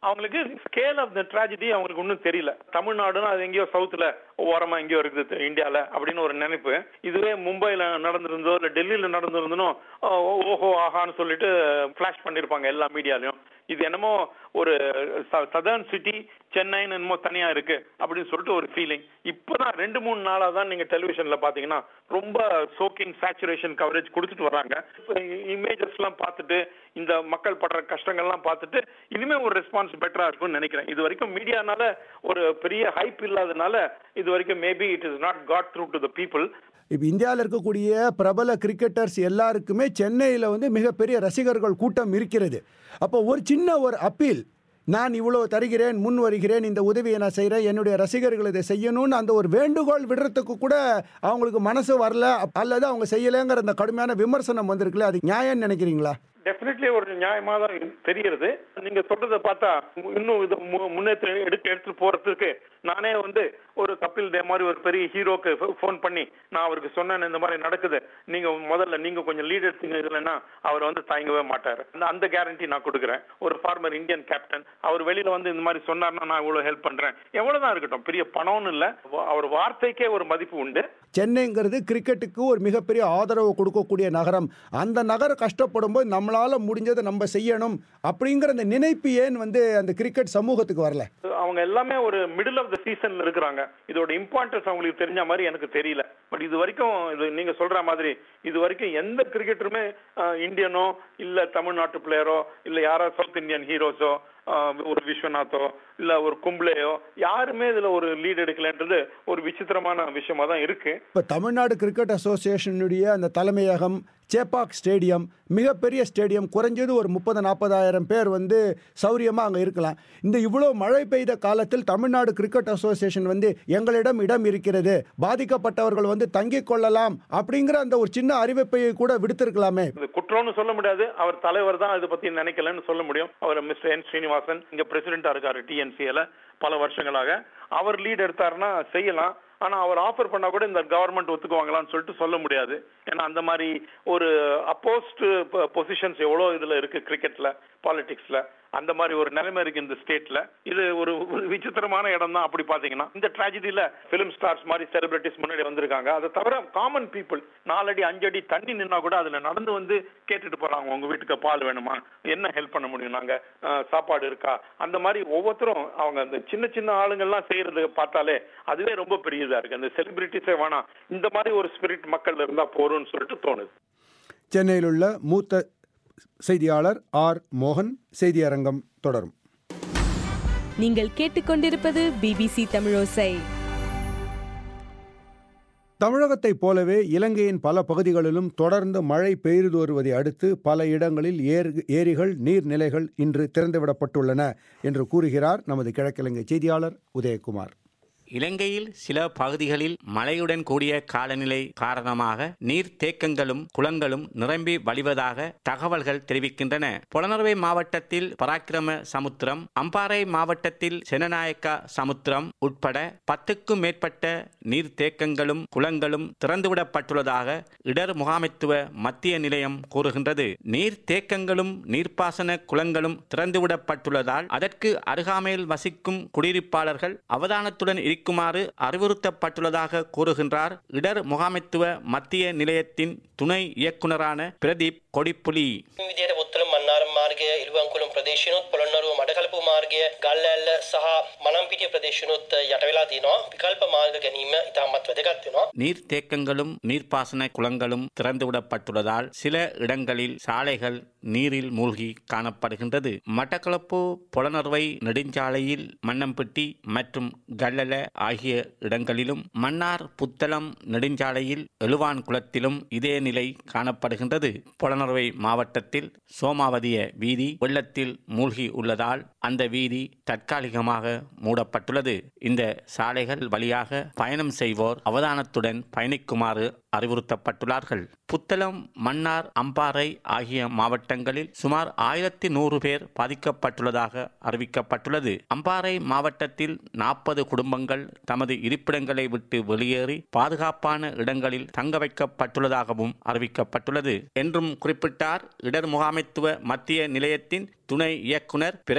அவங்களுக்கு ஸ்கேல் ஆஃப் த ட்ராஜடி அவங்களுக்கு ஒன்றும் தெரியல தமிழ்நாடுன்னா அது எங்கேயோ சவுத்துல ஓரமா எங்கேயோ இருக்குது இந்தியால அப்படின்னு ஒரு நினைப்பு இதுவே மும்பைல நடந்திருந்தோ இல்ல டெல்லியில நடந்திருந்தனோ ஓஹோ ஆஹான்னு சொல்லிட்டு ஃபிளாஷ் பண்ணிருப்பாங்க எல்லா மீடியாலையும் இது என்னமோ ஒரு சதர்ன் சிட்டி சென்னைன்னு என்னமோ தனியா இருக்கு அப்படின்னு சொல்லிட்டு ஒரு ஃபீலிங் இப்பதான் ரெண்டு மூணு நாளா தான் நீங்க டெலிவிஷன்ல பாத்தீங்கன்னா ரொம்ப சோக்கிங் சேச்சுரேஷன் கவரேஜ் கொடுத்துட்டு வராங்க இமேஜஸ் எல்லாம் பார்த்துட்டு இந்த மக்கள் படுற கஷ்டங்கள்லாம் பார்த்துட்டு இனிமே ஒரு ரெஸ்பான்ஸ் பெட்டரா இருக்கும்னு நினைக்கிறேன் இது வரைக்கும் மீடியானால ஒரு பெரிய ஹைப் இல்லாதனால இது வரைக்கும் maybe it is not got through to the people இப்போ இந்தியாவில் இருக்கக்கூடிய பிரபல கிரிக்கெட்டர்ஸ் எல்லாருக்குமே சென்னையில் வந்து மிகப்பெரிய ரசிகர்கள் கூட்டம் இருக்கிறது அப்போ ஒரு சின்ன ஒரு அப்பீல் நான் இவ்வளோ தருகிறேன் முன் வருகிறேன் இந்த உதவியை நான் செய்கிறேன் என்னுடைய ரசிகர்கள் இதை செய்யணும்னு அந்த ஒரு வேண்டுகோள் விடுறதுக்கு கூட அவங்களுக்கு மனசு வரல அல்லது அவங்க செய்யலைங்கிற அந்த கடுமையான விமர்சனம் வந்திருக்குல்ல அது நியாயம்னு நினைக்கிறீங்களா டெஃபினெட்லி ஒரு நியாயமா தான் தெரிகிறது நீங்க சொல்றத பார்த்தா இன்னும் இது முன்னேற்ற எடுக்க எடுத்துட்டு போறதுக்கு நானே வந்து ஒரு கபில் தே மாதிரி ஒரு பெரிய ஹீரோக்கு ஃபோன் பண்ணி நான் அவருக்கு சொன்னேன் இந்த மாதிரி நடக்குது நீங்க முதல்ல நீங்க கொஞ்சம் லீட் எடுத்தீங்க இதுலன்னா அவர் வந்து தயங்கவே மாட்டாரு அந்த கேரண்டி நான் கொடுக்குறேன் ஒரு ஃபார்மர் இந்தியன் கேப்டன் அவர் வெளியில வந்து இந்த மாதிரி சொன்னார்னா நான் இவ்வளவு ஹெல்ப் பண்றேன் எவ்வளவுதான் இருக்கட்டும் பெரிய பணம்னு இல்ல அவர் வார்த்தைக்கே ஒரு மதிப்பு உண்டு சென்னைங்கிறது கிரிக்கெட்டுக்கு ஒரு மிகப்பெரிய ஆதரவு கொடுக்கக்கூடிய நகரம் அந்த நகரம் கஷ்டப்படும் போது நம்மளால முடிஞ்சதை நம்ம செய்யணும் அப்படிங்கிற அந்த நினைப்பு ஏன் வந்து அந்த கிரிக்கெட் சமூகத்துக்கு வரல அவங்க எல்லாமே ஒரு மிடில் ஆஃப் த சீசன்ல இருக்கிறாங்க இதோட இம்பார்ட்டன்ஸ் அவங்களுக்கு தெரிஞ்ச மாதிரி எனக்கு தெரியல பட் இது வரைக்கும் இது நீங்க சொல்ற மாதிரி இது வரைக்கும் எந்த கிரிக்கெட்டருமே இந்தியனோ இல்ல தமிழ்நாட்டு பிளேயரோ இல்ல யாரோ சவுத் இந்தியன் ஹீரோஸோ ஒரு விஸ்வநாத்தோ இல்ல ஒரு கும்ப்ளேயோ யாருமே இதுல ஒரு லீட் எடுக்கலன்றது ஒரு விசித்திரமான விஷயமா தான் இருக்கு இப்போ தமிழ்நாடு கிரிக்கெட் அசோசியேஷனுடைய அந்த தலைமையகம் சேப்பாக் ஸ்டேடியம் மிகப்பெரிய ஸ்டேடியம் குறைஞ்சது ஒரு முப்பது நாற்பதாயிரம் பேர் வந்து சௌரியமாக அங்கே இருக்கலாம் இந்த இவ்வளோ மழை பெய்த காலத்தில் தமிழ்நாடு கிரிக்கெட் அசோசியேஷன் வந்து எங்களிடம் இடம் இருக்கிறது பாதிக்கப்பட்டவர்கள் வந்து தங்கிக் கொள்ளலாம் அப்படிங்கிற அந்த ஒரு சின்ன அறிவிப்பை கூட விடுத்திருக்கலாமே இது குற்றம்னு சொல்ல முடியாது அவர் தலைவர் தான் இதை பத்தி நினைக்கலன்னு சொல்ல முடியும் அவர் மிஸ்டர் என் ஸ்ரீனிவாசன் இங்க பிரசிடென்டா இருக்காரு டிஎன்சிஎல பல வருஷங்களாக அவர் லீட் எடுத்தாருன்னா செய்யலாம் ஆனா அவர் ஆஃபர் பண்ணா கூட இந்த கவர்மெண்ட் ஒத்துக்குவாங்களான்னு சொல்லிட்டு சொல்ல முடியாது ஏன்னா அந்த மாதிரி ஒரு அப்போஸ்ட் பொசிஷன்ஸ் எவ்வளவு இதுல இருக்கு கிரிக்கெட்ல பாலிடிக்ஸ்ல அந்த மாதிரி ஒரு நிலைமை இருக்கு இந்த ஸ்டேட்ல இது ஒரு ஒரு விசித்திரமான இடம் தான் அப்படி பாத்தீங்கன்னா இந்த ட்ராஜடியில பிலிம் ஸ்டார்ஸ் மாதிரி செலிபிரிட்டிஸ் முன்னாடி வந்திருக்காங்க அதை தவிர காமன் பீப்புள் நாலடி அஞ்சடி தண்ணி நின்னா கூட அதுல நடந்து வந்து கேட்டுட்டு போறாங்க உங்க வீட்டுக்கு பால் வேணுமா என்ன ஹெல்ப் பண்ண முடியும் நாங்க சாப்பாடு இருக்கா அந்த மாதிரி ஒவ்வொருத்தரும் அவங்க அந்த சின்ன சின்ன ஆளுங்கள்லாம் செய்யறது பார்த்தாலே அதுவே ரொம்ப பெரியதா இருக்கு அந்த செலிபிரிட்டிஸே வேணாம் இந்த மாதிரி ஒரு ஸ்பிரிட் மக்கள் இருந்தா போறோம்னு சொல்லிட்டு தோணுது சென்னையில் உள்ள மூத்த செய்தியாளர் ஆர் மோகன் செய்தியரங்கம் தொடரும் நீங்கள் கேட்டுக்கொண்டிருப்பது பிபிசி தமிழோசை தமிழகத்தைப் போலவே இலங்கையின் பல பகுதிகளிலும் தொடர்ந்து மழை பெய்து வருவதை அடுத்து பல இடங்களில் ஏர் ஏரிகள் நீர்நிலைகள் இன்று திறந்துவிடப்பட்டுள்ளன என்று கூறுகிறார் நமது கிழக்கிழங்கை செய்தியாளர் உதயகுமார் இலங்கையில் சில பகுதிகளில் மழையுடன் கூடிய காலநிலை காரணமாக நீர் தேக்கங்களும் குளங்களும் நிரம்பி வழிவதாக தகவல்கள் தெரிவிக்கின்றன புலனறுவை மாவட்டத்தில் பராக்கிரம சமுத்திரம் அம்பாறை மாவட்டத்தில் செனநாயக்கா சமுத்திரம் உட்பட பத்துக்கும் மேற்பட்ட நீர் தேக்கங்களும் குளங்களும் திறந்துவிடப்பட்டுள்ளதாக இடர் முகாமைத்துவ மத்திய நிலையம் கூறுகின்றது நீர் தேக்கங்களும் நீர்ப்பாசன குளங்களும் திறந்துவிடப்பட்டுள்ளதால் அதற்கு அருகாமையில் வசிக்கும் குடியிருப்பாளர்கள் அவதானத்துடன் இருக்குமாறு அறிவுறுத்தப்பட்டுள்ளதாக கூறுகின்றார் இடர் முகாமைத்துவ மத்திய நிலையத்தின் துணை இயக்குநரான பிரதீப் கொடிப்புலி විදියට පුත්තල මන්නාරම් මාර්ගය ඉළුවන්කුළුම් ප්‍රදේශනුත් පොළොන්නරුව මඩකලපු මාර්ගය ගල්ඇල්ල සහ මනම්පිටිය ප්‍රදේශනුත් යට වෙලා තියෙනවා විකල්ප මාර්ග ගැනීම ඉතාමත් වැදගත් වෙනවා நீர் தேக்கங்களும் நீர்ப்பாசன குளங்களும் திறந்துவிடப்பட்டுள்ளதால் சில இடங்களில் சாலைகள் நீரில் மூழ்கி காணப்படுகின்றது மட்டக்களப்பு புலனறுவை நெடுஞ்சாலையில் மன்னம்பட்டி மற்றும் கல்லல ஆகிய இடங்களிலும் மன்னார் புத்தளம் நெடுஞ்சாலையில் எழுவான் குளத்திலும் இதே நிலை காணப்படுகின்றது புலனறுவை மாவட்டத்தில் சோமாவதிய வீதி வெள்ளத்தில் மூழ்கி உள்ளதால் அந்த வீதி தற்காலிகமாக மூடப்பட்டுள்ளது இந்த சாலைகள் வழியாக பயணம் செய்வோர் அவதானத்துடன் பயணிக்குமாறு அறிவுறுத்தப்பட்டுள்ளார்கள் புத்தளம் மன்னார் அம்பாறை ஆகிய மாவட்டங்களில் சுமார் ஆயிரத்தி நூறு பேர் பாதிக்கப்பட்டுள்ளதாக அறிவிக்கப்பட்டுள்ளது அம்பாறை மாவட்டத்தில் நாற்பது குடும்பங்கள் தமது இருப்பிடங்களை விட்டு வெளியேறி பாதுகாப்பான இடங்களில் தங்க வைக்கப்பட்டுள்ளதாகவும் அறிவிக்கப்பட்டுள்ளது என்றும் குறிப்பிட்டார் இடர் முகாமைத்துவ மத்திய நிலையத்தின் துணை இயக்குனர் பிரதீப்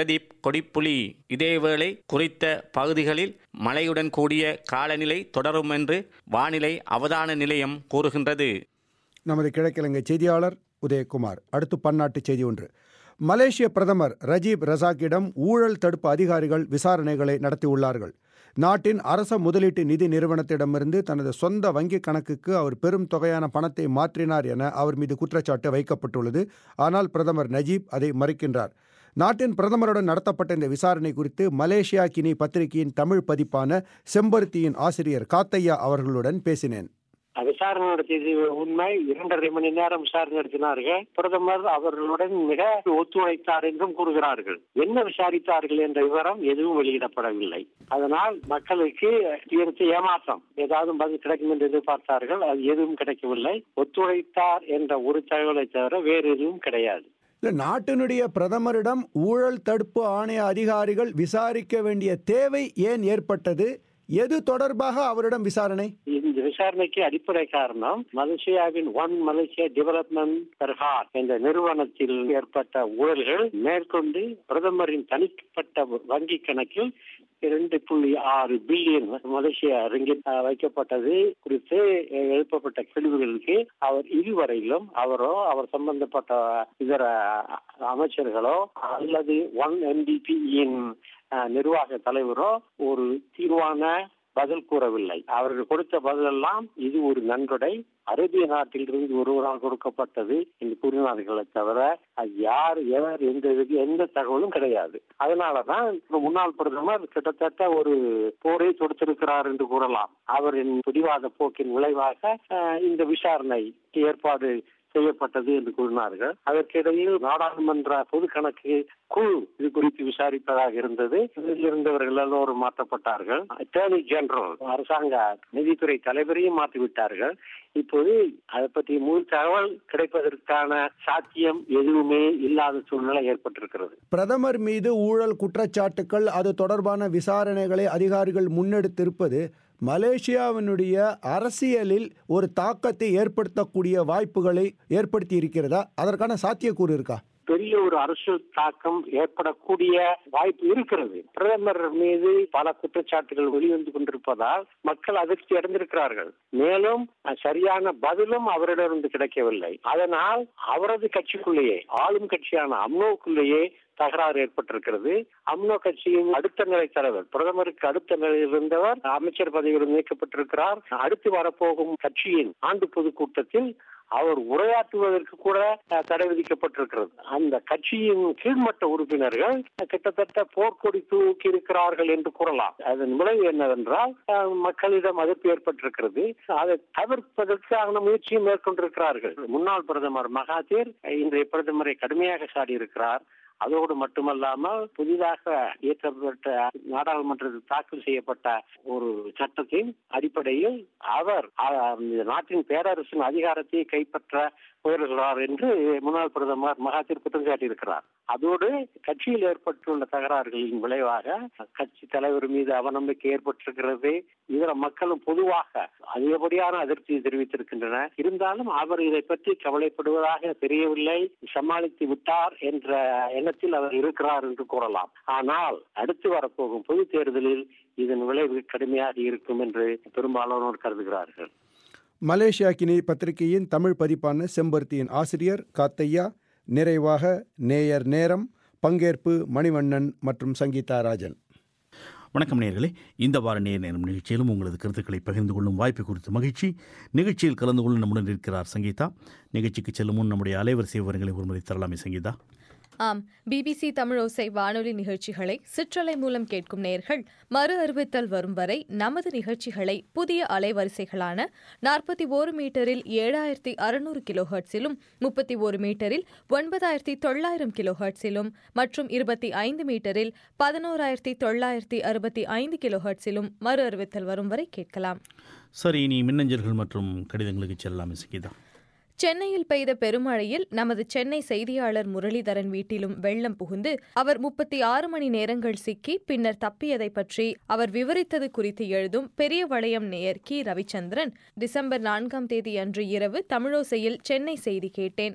கொடிப்புலி இதேவேளை குறித்த பகுதிகளில் மழையுடன் கூடிய காலநிலை தொடரும் என்று வானிலை அவதான நிலையம் கூறுகின்றது நமது கிழக்கிழங்கை செய்தியாளர் உதயகுமார் அடுத்து பன்னாட்டு செய்தி ஒன்று மலேசிய பிரதமர் ரஜீப் ரசாக்கிடம் ஊழல் தடுப்பு அதிகாரிகள் விசாரணைகளை நடத்தியுள்ளார்கள் நாட்டின் அரச முதலீட்டு நிதி நிறுவனத்திடமிருந்து தனது சொந்த வங்கிக் கணக்குக்கு அவர் பெரும் தொகையான பணத்தை மாற்றினார் என அவர் மீது குற்றச்சாட்டு வைக்கப்பட்டுள்ளது ஆனால் பிரதமர் நஜீப் அதை மறுக்கின்றார் நாட்டின் பிரதமருடன் நடத்தப்பட்ட இந்த விசாரணை குறித்து மலேசியா கினி பத்திரிகையின் தமிழ் பதிப்பான செம்பருத்தியின் ஆசிரியர் காத்தையா அவர்களுடன் பேசினேன் விசாரணை நடத்தியது உண்மை இரண்டரை மணி நேரம் விசாரணை நடத்தினார்கள் பிரதமர் அவர்களுடன் மிக ஒத்துழைத்தார் என்றும் கூறுகிறார்கள் என்ன விசாரித்தார்கள் என்ற விவரம் எதுவும் வெளியிடப்படவில்லை அதனால் மக்களுக்கு தீர்த்து ஏமாற்றம் ஏதாவது பதில் கிடைக்கும் என்று எதிர்பார்த்தார்கள் அது எதுவும் கிடைக்கவில்லை ஒத்துழைத்தார் என்ற ஒரு தகவலை தவிர வேறு எதுவும் கிடையாது இல்லை நாட்டினுடைய பிரதமரிடம் ஊழல் தடுப்பு ஆணைய அதிகாரிகள் விசாரிக்க வேண்டிய தேவை ஏன் ஏற்பட்டது எது தொடர்பாக அவரிடம் விசாரணை இந்த விசாரணைக்கு அடிப்படை காரணம் மலேசியாவின் ஒன் மலேசியா டெவலப்மெண்ட் பெர்ஹார் என்ற நிறுவனத்தில் ஏற்பட்ட ஊழல்கள் மேற்கொண்டு பிரதமரின் தனிப்பட்ட வங்கி கணக்கில் இரண்டு புள்ளி ஆறு பில்லியன் மலேசிய ரிங்கிட் வைக்கப்பட்டது குறித்து எழுப்பப்பட்ட கேள்விகளுக்கு அவர் இதுவரையிலும் அவரோ அவர் சம்பந்தப்பட்ட இதர அமைச்சர்களோ அல்லது ஒன் என்டிபியின் நிர்வாக தலைவரோ ஒரு தீர்வான பதில் கூறவில்லை அவர்கள் கொடுத்த பதிலெல்லாம் இது ஒரு நன்கொடை அரேபிய நாட்டிலிருந்து ஒருவரால் கொடுக்கப்பட்டது என்று கூறினார்களே தவிர அது யார் எவர் எந்த எந்த தகவலும் கிடையாது அதனாலதான் முன்னாள் பிரதமர் கிட்டத்தட்ட ஒரு போரை தொடுத்திருக்கிறார் என்று கூறலாம் அவரின் பிடிவாத போக்கின் விளைவாக இந்த விசாரணைக்கு ஏற்பாடு செய்யப்பட்டது என்று கூறினார்கள் அதற்கிடையில் நாடாளுமன்ற பொது கணக்கு குழு இது குறித்து விசாரிப்பதாக இருந்தது இதில் இருந்தவர்கள் எல்லோரும் மாற்றப்பட்டார்கள் அட்டர்னி ஜெனரல் அரசாங்க நிதித்துறை தலைவரையும் மாற்றிவிட்டார்கள் இப்போது அதை பற்றி முழு தகவல் கிடைப்பதற்கான சாத்தியம் எதுவுமே இல்லாத சூழ்நிலை ஏற்பட்டிருக்கிறது பிரதமர் மீது ஊழல் குற்றச்சாட்டுகள் அது தொடர்பான விசாரணைகளை அதிகாரிகள் முன்னெடுத்திருப்பது மலேசியாவினுடைய அரசியலில் ஒரு தாக்கத்தை ஏற்படுத்தக்கூடிய வாய்ப்புகளை ஏற்படுத்தி இருக்கிறதா அதற்கான சாத்தியக்கூறு இருக்கா பெரிய ஒரு அரசியல் தாக்கம் ஏற்படக்கூடிய வாய்ப்பு இருக்கிறது பிரதமர் மீது பல குற்றச்சாட்டுகள் வெளிவந்து கொண்டிருப்பதால் மக்கள் அதிர்ச்சி அடைந்திருக்கிறார்கள் மேலும் சரியான பதிலும் அவரிடமிருந்து கிடைக்கவில்லை அதனால் அவரது கட்சிக்குள்ளேயே ஆளும் கட்சியான அம்னோவுக்குள்ளேயே தகராறு ஏற்பட்டிருக்கிறது அம்னோ கட்சியின் அடுத்த நிலை தலைவர் பிரதமருக்கு அடுத்த நிலையில் இருந்தவர் அமைச்சர் பதவியில் நீக்கப்பட்டிருக்கிறார் அடுத்து வரப்போகும் கட்சியின் ஆண்டு பொதுக்கூட்டத்தில் அவர் உரையாற்றுவதற்கு கூட தடை விதிக்கப்பட்டிருக்கிறது அந்த கட்சியின் கீழ்மட்ட உறுப்பினர்கள் கிட்டத்தட்ட போர்க்கொடி தூக்கி இருக்கிறார்கள் என்று கூறலாம் அதன் விளைவு என்னவென்றால் மக்களிடம் அதிர்ப்பு ஏற்பட்டிருக்கிறது அதை தவிர்ப்பதற்கான முயற்சியும் மேற்கொண்டிருக்கிறார்கள் முன்னாள் பிரதமர் மகாதீர் இன்றைய பிரதமரை கடுமையாக சாடியிருக்கிறார் அதோடு மட்டுமல்லாமல் புதிதாக இயற்றப்பட்ட நாடாளுமன்றத்தில் தாக்கல் செய்யப்பட்ட ஒரு சட்டத்தின் அடிப்படையில் அவர் நாட்டின் பேரரசின் அதிகாரத்தை கைப்பற்ற முயல்கிறார் என்று முன்னாள் பிரதமர் மகாதீர் குற்றம் சாட்டியிருக்கிறார் அதோடு கட்சியில் ஏற்பட்டுள்ள தகராறுகளின் விளைவாக கட்சி தலைவர் மீது அவநம்பிக்கை ஏற்பட்டிருக்கிறது இதர மக்களும் பொதுவாக அதிகப்படியான அதிருப்தியை தெரிவித்திருக்கின்றன இருந்தாலும் அவர் இதை பற்றி கவலைப்படுவதாக தெரியவில்லை சமாளித்து விட்டார் என்ற எண்ணத்தில் அவர் இருக்கிறார் என்று கூறலாம் ஆனால் அடுத்து வரப்போகும் பொது தேர்தலில் இதன் விளைவு கடுமையாக இருக்கும் என்று பெரும்பாலானோர் கருதுகிறார்கள் மலேசியா கினி பத்திரிகையின் தமிழ் பதிப்பான செம்பருத்தியின் ஆசிரியர் காத்தையா நிறைவாக நேயர் நேரம் பங்கேற்பு மணிவண்ணன் மற்றும் சங்கீதா ராஜன் வணக்கம் நேர்களே இந்த வார நேர் நேரம் நிகழ்ச்சியிலும் உங்களது கருத்துக்களை பகிர்ந்து கொள்ளும் வாய்ப்பு குறித்து மகிழ்ச்சி நிகழ்ச்சியில் கலந்து கொள்ள நம்முடன் இருக்கிறார் சங்கீதா நிகழ்ச்சிக்கு செல்லும் முன் நம்முடைய அலைவரிசை விவரங்களை ஒருமுறை தரலாமே சங்கீதா ஆம் பிபிசி தமிழோசை வானொலி நிகழ்ச்சிகளை சிற்றலை மூலம் கேட்கும் நேர்கள் மறு அறிவித்தல் வரும் வரை நமது நிகழ்ச்சிகளை புதிய அலைவரிசைகளான நாற்பத்தி ஓரு மீட்டரில் ஏழாயிரத்தி அறுநூறு கிலோ ஹர்ட்ஸிலும் முப்பத்தி ஒரு மீட்டரில் ஒன்பதாயிரத்தி தொள்ளாயிரம் கிலோ ஹர்ட்ஸிலும் மற்றும் இருபத்தி ஐந்து மீட்டரில் பதினோராயிரத்தி தொள்ளாயிரத்தி அறுபத்தி ஐந்து கிலோ ஹர்ட்ஸிலும் மறு அறிவித்தல் வரும் வரை கேட்கலாம் சரி இனி மின்னஞ்சல்கள் மற்றும் கடிதங்களுக்கு செல்லலாமே சங்கீதா சென்னையில் பெய்த பெருமழையில் நமது சென்னை செய்தியாளர் முரளிதரன் வீட்டிலும் வெள்ளம் புகுந்து அவர் முப்பத்தி ஆறு மணி நேரங்கள் சிக்கி பின்னர் தப்பியதை பற்றி அவர் விவரித்தது குறித்து எழுதும் பெரிய வளையம் நேயர் கி ரவிச்சந்திரன் டிசம்பர் நான்காம் தேதி அன்று இரவு தமிழோசையில் சென்னை செய்தி கேட்டேன்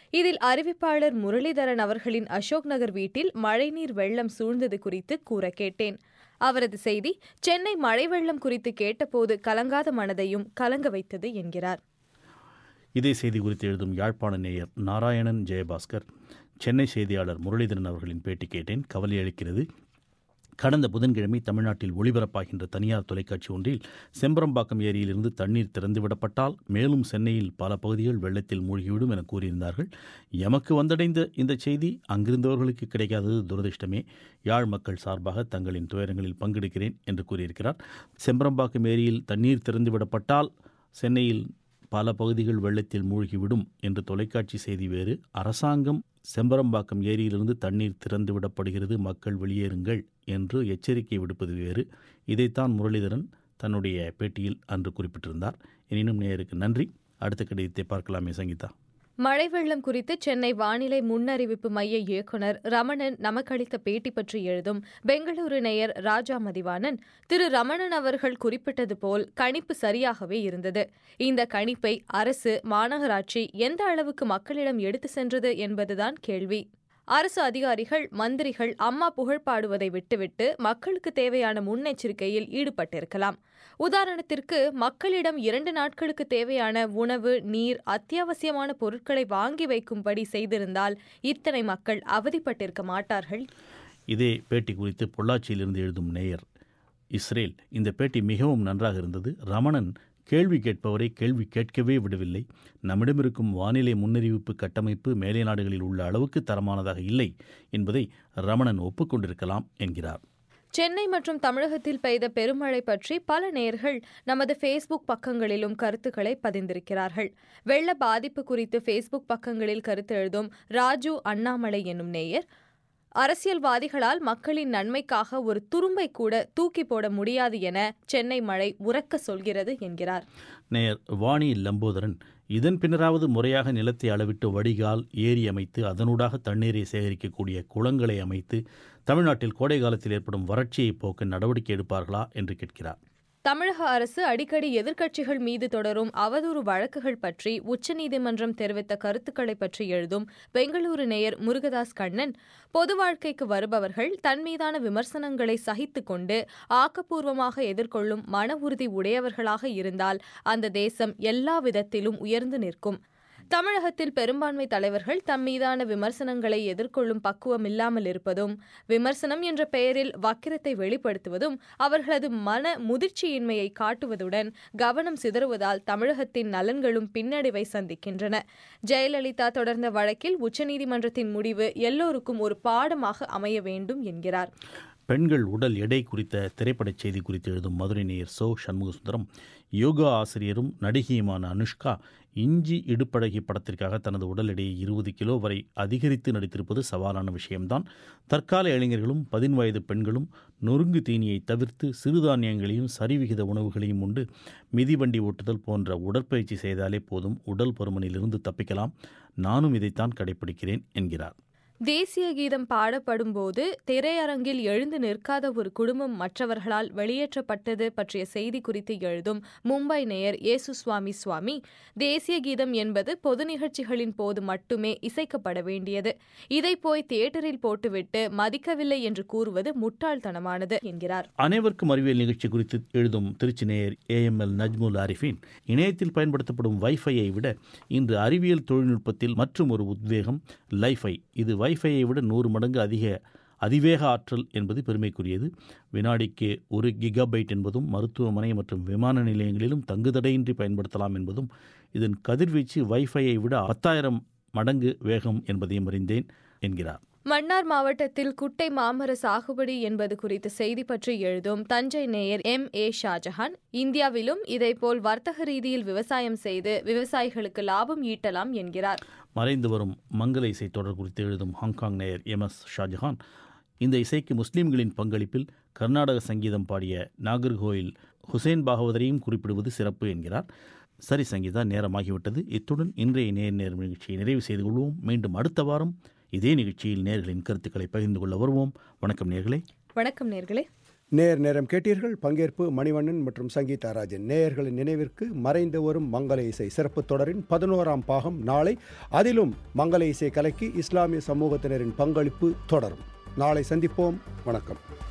இதில் அறிவிப்பாளர் முரளிதரன் அவர்களின் அசோக் நகர் வீட்டில் மழைநீர் வெள்ளம் சூழ்ந்தது குறித்து கூற கேட்டேன் அவரது செய்தி சென்னை மழை வெள்ளம் குறித்து கேட்டபோது கலங்காத மனதையும் கலங்க வைத்தது என்கிறார் இதே செய்தி குறித்து எழுதும் யாழ்ப்பாண நேயர் நாராயணன் ஜெயபாஸ்கர் சென்னை செய்தியாளர் முரளிதரன் அவர்களின் பேட்டி கேட்டேன் கவலை அளிக்கிறது கடந்த புதன்கிழமை தமிழ்நாட்டில் ஒளிபரப்பாகின்ற தனியார் தொலைக்காட்சி ஒன்றில் செம்பரம்பாக்கம் ஏரியிலிருந்து தண்ணீர் திறந்துவிடப்பட்டால் மேலும் சென்னையில் பல பகுதிகள் வெள்ளத்தில் மூழ்கிவிடும் என கூறியிருந்தார்கள் எமக்கு வந்தடைந்த இந்த செய்தி அங்கிருந்தவர்களுக்கு கிடைக்காதது துரதிர்ஷ்டமே யாழ் மக்கள் சார்பாக தங்களின் துயரங்களில் பங்கெடுக்கிறேன் என்று கூறியிருக்கிறார் செம்பரம்பாக்கம் ஏரியில் தண்ணீர் திறந்துவிடப்பட்டால் சென்னையில் பல பகுதிகள் வெள்ளத்தில் மூழ்கிவிடும் என்று தொலைக்காட்சி செய்தி வேறு அரசாங்கம் செம்பரம்பாக்கம் ஏரியிலிருந்து தண்ணீர் திறந்து விடப்படுகிறது மக்கள் வெளியேறுங்கள் என்று எச்சரிக்கை விடுப்பது வேறு இதைத்தான் முரளிதரன் தன்னுடைய பேட்டியில் அன்று குறிப்பிட்டிருந்தார் எனினும் நேயருக்கு நன்றி அடுத்த கடிதத்தை பார்க்கலாமே சங்கீதா மழை வெள்ளம் குறித்து சென்னை வானிலை முன்னறிவிப்பு மைய இயக்குநர் ரமணன் நமக்களித்த பேட்டி பற்றி எழுதும் பெங்களூரு நேயர் ராஜா மதிவாணன் திரு ரமணன் அவர்கள் குறிப்பிட்டது போல் கணிப்பு சரியாகவே இருந்தது இந்த கணிப்பை அரசு மாநகராட்சி எந்த அளவுக்கு மக்களிடம் எடுத்து சென்றது என்பதுதான் கேள்வி அரசு அதிகாரிகள் மந்திரிகள் அம்மா புகழ் பாடுவதை விட்டுவிட்டு மக்களுக்கு தேவையான முன்னெச்சரிக்கையில் ஈடுபட்டிருக்கலாம் உதாரணத்திற்கு மக்களிடம் இரண்டு நாட்களுக்கு தேவையான உணவு நீர் அத்தியாவசியமான பொருட்களை வாங்கி வைக்கும்படி செய்திருந்தால் இத்தனை மக்கள் அவதிப்பட்டிருக்க மாட்டார்கள் இதே பேட்டி குறித்து பொள்ளாச்சியிலிருந்து எழுதும் நேயர் இஸ்ரேல் இந்த பேட்டி மிகவும் நன்றாக இருந்தது ரமணன் கேள்வி கேட்பவரை கேள்வி கேட்கவே விடவில்லை நம்மிடமிருக்கும் வானிலை முன்னறிவிப்பு கட்டமைப்பு மேலை நாடுகளில் உள்ள அளவுக்கு தரமானதாக இல்லை என்பதை ரமணன் ஒப்புக்கொண்டிருக்கலாம் என்கிறார் சென்னை மற்றும் தமிழகத்தில் பெய்த பெருமழை பற்றி பல நேர்கள் நமது ஃபேஸ்புக் பக்கங்களிலும் கருத்துக்களை பதிந்திருக்கிறார்கள் வெள்ள பாதிப்பு குறித்து ஃபேஸ்புக் பக்கங்களில் கருத்து எழுதும் ராஜு அண்ணாமலை என்னும் நேயர் அரசியல்வாதிகளால் மக்களின் நன்மைக்காக ஒரு துரும்பை கூட தூக்கி போட முடியாது என சென்னை மழை உறக்க சொல்கிறது என்கிறார் நேயர் வாணி லம்போதரன் இதன் பின்னராவது முறையாக நிலத்தை அளவிட்டு வடிகால் ஏரி அமைத்து அதனூடாக தண்ணீரை சேகரிக்கக்கூடிய குளங்களை அமைத்து தமிழ்நாட்டில் கோடை காலத்தில் ஏற்படும் வறட்சியை போக்க நடவடிக்கை எடுப்பார்களா என்று கேட்கிறார் தமிழக அரசு அடிக்கடி எதிர்க்கட்சிகள் மீது தொடரும் அவதூறு வழக்குகள் பற்றி உச்சநீதிமன்றம் தெரிவித்த கருத்துக்களை பற்றி எழுதும் பெங்களூரு நேயர் முருகதாஸ் கண்ணன் பொது வாழ்க்கைக்கு வருபவர்கள் தன் மீதான விமர்சனங்களை சகித்துக் கொண்டு ஆக்கப்பூர்வமாக எதிர்கொள்ளும் மன உறுதி உடையவர்களாக இருந்தால் அந்த தேசம் எல்லா விதத்திலும் உயர்ந்து நிற்கும் தமிழகத்தில் பெரும்பான்மை தலைவர்கள் தம் மீதான விமர்சனங்களை எதிர்கொள்ளும் பக்குவம் இல்லாமல் இருப்பதும் விமர்சனம் என்ற பெயரில் வக்கிரத்தை வெளிப்படுத்துவதும் அவர்களது மன முதிர்ச்சியின்மையை காட்டுவதுடன் கவனம் சிதறுவதால் தமிழகத்தின் நலன்களும் பின்னடைவை சந்திக்கின்றன ஜெயலலிதா தொடர்ந்த வழக்கில் உச்சநீதிமன்றத்தின் முடிவு எல்லோருக்கும் ஒரு பாடமாக அமைய வேண்டும் என்கிறார் பெண்கள் உடல் எடை குறித்த திரைப்படச் செய்தி குறித்து எழுதும் மதுரை நேயர் சோ சண்முகசுந்தரம் யோகா ஆசிரியரும் நடிகையுமான அனுஷ்கா இஞ்சி இடுப்பழகி படத்திற்காக தனது உடல் எடையை இருபது கிலோ வரை அதிகரித்து நடித்திருப்பது சவாலான விஷயம்தான் தற்கால இளைஞர்களும் பதின்வயது பெண்களும் நொறுங்கு தீனியை தவிர்த்து சிறுதானியங்களையும் சரிவிகித உணவுகளையும் உண்டு மிதிவண்டி ஓட்டுதல் போன்ற உடற்பயிற்சி செய்தாலே போதும் உடல் பருமனிலிருந்து தப்பிக்கலாம் நானும் இதைத்தான் கடைபிடிக்கிறேன் என்கிறார் தேசிய கீதம் பாடப்படும்போது திரையரங்கில் எழுந்து நிற்காத ஒரு குடும்பம் மற்றவர்களால் வெளியேற்றப்பட்டது பற்றிய செய்தி குறித்து எழுதும் மும்பை நேயர் இயேசு சுவாமி சுவாமி தேசிய கீதம் என்பது பொது நிகழ்ச்சிகளின் போது மட்டுமே இசைக்கப்பட வேண்டியது இதை போய் தியேட்டரில் போட்டுவிட்டு மதிக்கவில்லை என்று கூறுவது முட்டாள்தனமானது என்கிறார் அனைவருக்கும் அறிவியல் நிகழ்ச்சி குறித்து எழுதும் திருச்சி நேயர் ஏஎம்எல் நஜ்முல் ஆரிஃபின் இணையத்தில் பயன்படுத்தப்படும் வைஃபையை விட இன்று அறிவியல் தொழில்நுட்பத்தில் மற்றும் ஒரு உத்வேகம் லைஃபை இது வைஃபையை விட நூறு மடங்கு அதிக அதிவேக ஆற்றல் என்பது பெருமைக்குரியது வினாடிக்கு ஒரு கிகாபைட் என்பதும் மருத்துவமனை மற்றும் விமான நிலையங்களிலும் தங்குதடையின்றி பயன்படுத்தலாம் என்பதும் இதன் கதிர்வீச்சு வைஃபையை விட பத்தாயிரம் மடங்கு வேகம் என்பதையும் அறிந்தேன் என்கிறார் மன்னார் மாவட்டத்தில் குட்டை மாமர சாகுபடி என்பது குறித்த செய்தி பற்றி எழுதும் தஞ்சை நேயர் எம் ஏ ஷாஜஹான் இந்தியாவிலும் இதேபோல் வர்த்தக ரீதியில் விவசாயம் செய்து விவசாயிகளுக்கு லாபம் ஈட்டலாம் என்கிறார் மறைந்து வரும் மங்கள இசை தொடர் குறித்து எழுதும் ஹாங்காங் நேயர் எம் எஸ் ஷாஜஹான் இந்த இசைக்கு முஸ்லிம்களின் பங்களிப்பில் கர்நாடக சங்கீதம் பாடிய நாகர்கோயில் ஹுசேன் பாகவதரையும் குறிப்பிடுவது சிறப்பு என்கிறார் சரி சங்கீதா நேரமாகிவிட்டது இத்துடன் இன்றைய நேர் நேர் நிகழ்ச்சியை நிறைவு செய்து கொள்வோம் மீண்டும் அடுத்த வாரம் இதே நிகழ்ச்சியில் நேர்களின் கருத்துக்களை பகிர்ந்து கொள்ள வருவோம் வணக்கம் நேர்களே வணக்கம் நேர்களே நேர் நேரம் கேட்டீர்கள் பங்கேற்பு மணிவண்ணன் மற்றும் சங்கீதா ராஜன் நேயர்களின் நினைவிற்கு மறைந்து வரும் மங்கள இசை சிறப்பு தொடரின் பதினோராம் பாகம் நாளை அதிலும் மங்கள இசை கலைக்கு இஸ்லாமிய சமூகத்தினரின் பங்களிப்பு தொடரும் நாளை சந்திப்போம் வணக்கம்